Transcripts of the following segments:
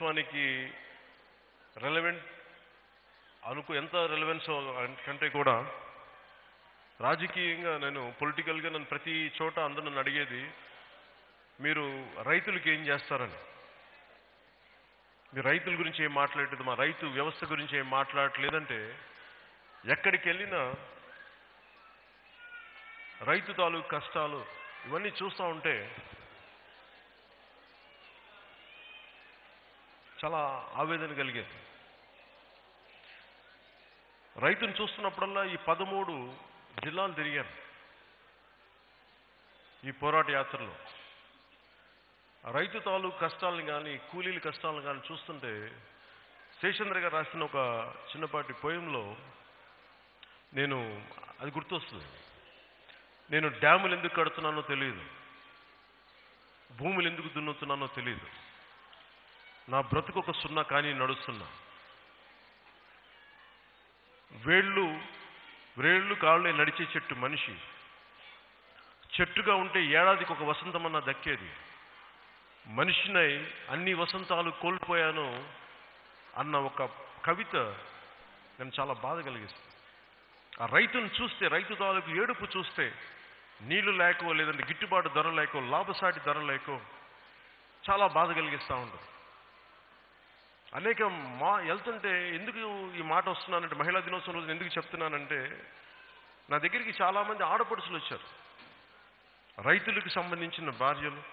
దినోత్సవానికి రెలవెంట్ అనుకు ఎంత రెలవెన్స్ కంటే కూడా రాజకీయంగా నేను పొలిటికల్గా నన్ను ప్రతి చోట అందరూ నన్ను అడిగేది మీరు రైతులకి ఏం చేస్తారని మీరు రైతుల గురించి ఏం మాట్లాడలేదు మా రైతు వ్యవస్థ గురించి ఏం మాట్లాడట్లేదంటే ఎక్కడికి వెళ్ళినా రైతు తాలూకు కష్టాలు ఇవన్నీ చూస్తూ ఉంటే చాలా ఆవేదన కలిగేది రైతుని చూస్తున్నప్పుడల్లా ఈ పదమూడు జిల్లాలు తిరిగాను ఈ పోరాట యాత్రలో ఆ రైతు తాలూకు కష్టాలను కానీ కూలీల కష్టాలను కానీ చూస్తుంటే శేషేంద్ర గారు రాసిన ఒక చిన్నపాటి పోయంలో నేను అది గుర్తొస్తుంది నేను డ్యాములు ఎందుకు కడుతున్నానో తెలియదు భూములు ఎందుకు దున్నుతున్నానో తెలియదు నా బ్రతుకు ఒక సున్నా కానీ నడుస్తున్నా వేళ్ళు వేళ్ళు కాళ్ళే నడిచే చెట్టు మనిషి చెట్టుగా ఉంటే ఏడాదికి ఒక వసంతమన్నా దక్కేది మనిషినై అన్ని వసంతాలు కోల్పోయాను అన్న ఒక కవిత నేను చాలా బాధ కలిగిస్తుంది ఆ రైతును చూస్తే రైతు తాలూకు ఏడుపు చూస్తే నీళ్లు లేకో లేదంటే గిట్టుబాటు ధర లేకో లాభసాటి ధర లేకో చాలా బాధ కలిగిస్తూ ఉంటుంది అనేక మా వెళ్తుంటే ఎందుకు ఈ మాట వస్తున్నానంటే మహిళా దినోత్సవం రోజున ఎందుకు చెప్తున్నానంటే నా దగ్గరికి చాలామంది ఆడపడుచులు వచ్చారు రైతులకు సంబంధించిన భార్యలు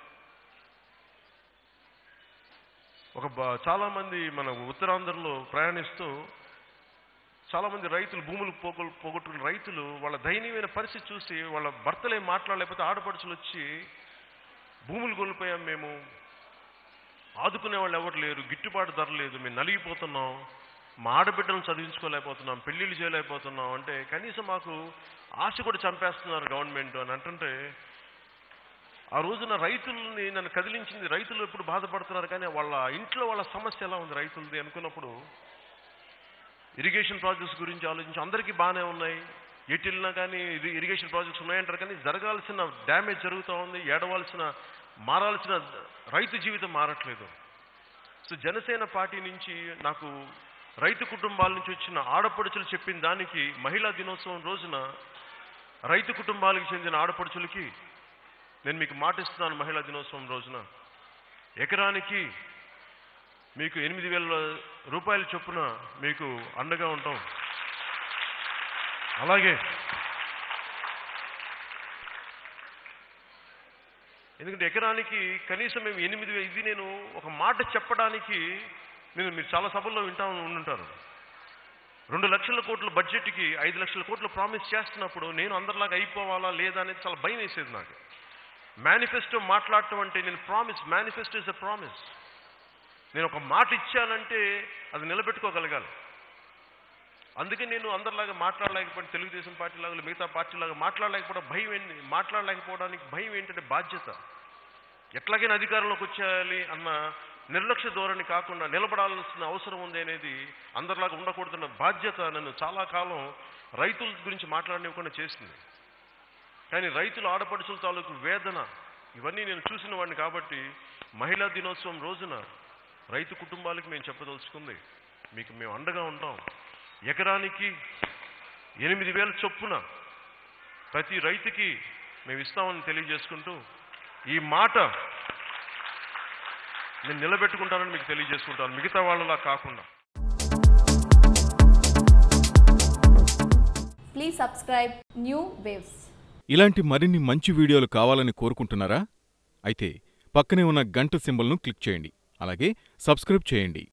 ఒక బా- చాలామంది మన ఉత్తరాంధ్రలో ప్రయాణిస్తూ చాలామంది రైతులు భూములు పోగొ పోగొట్టుకున్న రైతులు వాళ్ళ దయనీయమైన పరిస్థితి చూసి వాళ్ళ భర్తలే మాట్లాడలేకపోతే ఆడపడుచులు వచ్చి భూములు కోల్పోయాం మేము ఆదుకునే వాళ్ళు ఎవరు లేరు గిట్టుబాటు ధర లేదు మేము నలిగిపోతున్నాం మా ఆడబిడ్డలను చదివించుకోలేకపోతున్నాం పెళ్ళిళ్ళు చేయలేకపోతున్నాం అంటే కనీసం మాకు ఆశ కూడా చంపేస్తున్నారు గవర్నమెంట్ అని అంటుంటే ఆ రోజున రైతుల్ని నన్ను కదిలించింది రైతులు ఎప్పుడు బాధపడుతున్నారు కానీ వాళ్ళ ఇంట్లో వాళ్ళ సమస్య ఎలా ఉంది రైతులది అనుకున్నప్పుడు ఇరిగేషన్ ప్రాజెక్ట్స్ గురించి ఆలోచించి అందరికీ బాగానే ఉన్నాయి ఎటు వెళ్ళినా కానీ ఇది ఇరిగేషన్ ప్రాజెక్ట్స్ ఉన్నాయంటారు కానీ జరగాల్సిన డ్యామేజ్ జరుగుతూ ఉంది ఏడవలసిన మారాల్సిన రైతు జీవితం మారట్లేదు సో జనసేన పార్టీ నుంచి నాకు రైతు కుటుంబాల నుంచి వచ్చిన ఆడపడుచులు చెప్పిన దానికి మహిళా దినోత్సవం రోజున రైతు కుటుంబాలకు చెందిన ఆడపడుచులకి నేను మీకు మాటిస్తున్నాను మహిళా దినోత్సవం రోజున ఎకరానికి మీకు ఎనిమిది వేల రూపాయల చొప్పున మీకు అండగా ఉంటాం అలాగే ఎందుకంటే ఎకరానికి కనీసం మేము ఎనిమిది వే- ఇది నేను ఒక మాట చెప్పడానికి నేను మీరు చాలా సభల్లో వింటా ఉండుంటారు రెండు లక్షల కోట్ల బడ్జెట్కి ఐదు లక్షల కోట్లు ప్రామిస్ చేస్తున్నప్పుడు నేను అందరిలాగా అయిపోవాలా లేదా అనేది చాలా భయం వేసేది నాకు మేనిఫెస్టో మాట్లాడటం అంటే నేను promise manifesto is a promise నేను ఒక మాట ఇచ్చానంటే అది నిలబెట్టుకోగలగాలి అందుకే నేను అందరిలాగా మాట్లాడలేకపోతే తెలుగుదేశం పార్టీ లాగా మిగతా పార్టీలాగా మాట్లాడలేకపోవడం భయం ఏంటి మాట్లాడలేకపోవడానికి భయం ఏంటంటే బాధ్యత ఎట్లాగైనా అధికారంలోకి వచ్చేయాలి అన్న నిర్లక్ష్య ధోరణి కాకుండా నిలబడాల్సిన అవసరం ఉంది అనేది అందరిలాగా ఉండకూడదన్న బాధ్యత నన్ను చాలా కాలం రైతుల గురించి మాట్లాడనివ్వకుండా చేసింది కానీ రైతుల ఆడపడుచుల తాలూకు వేదన ఇవన్నీ నేను చూసిన వాడిని కాబట్టి మహిళా దినోత్సవం రోజున రైతు కుటుంబాలకి మేము చెప్పదలుచుకుంది మీకు మేము అండగా ఉంటాం ఎకరానికి ఎనిమిది వేల చొప్పున ప్రతి రైతుకి మేము ఇస్తామని తెలియజేసుకుంటూ ఈ మాట నేను నిలబెట్టుకుంటానని మీకు తెలియజేసుకుంటాను మిగతా వాళ్ళలా కాకుండా Please subscribe New Waves. ఇలాంటి మరిన్ని మంచి వీడియోలు కావాలని కోరుకుంటున్నారా అయితే పక్కనే ఉన్న గంట సింబల్ను క్లిక్ చేయండి అలాగే సబ్స్క్రైబ్ చేయండి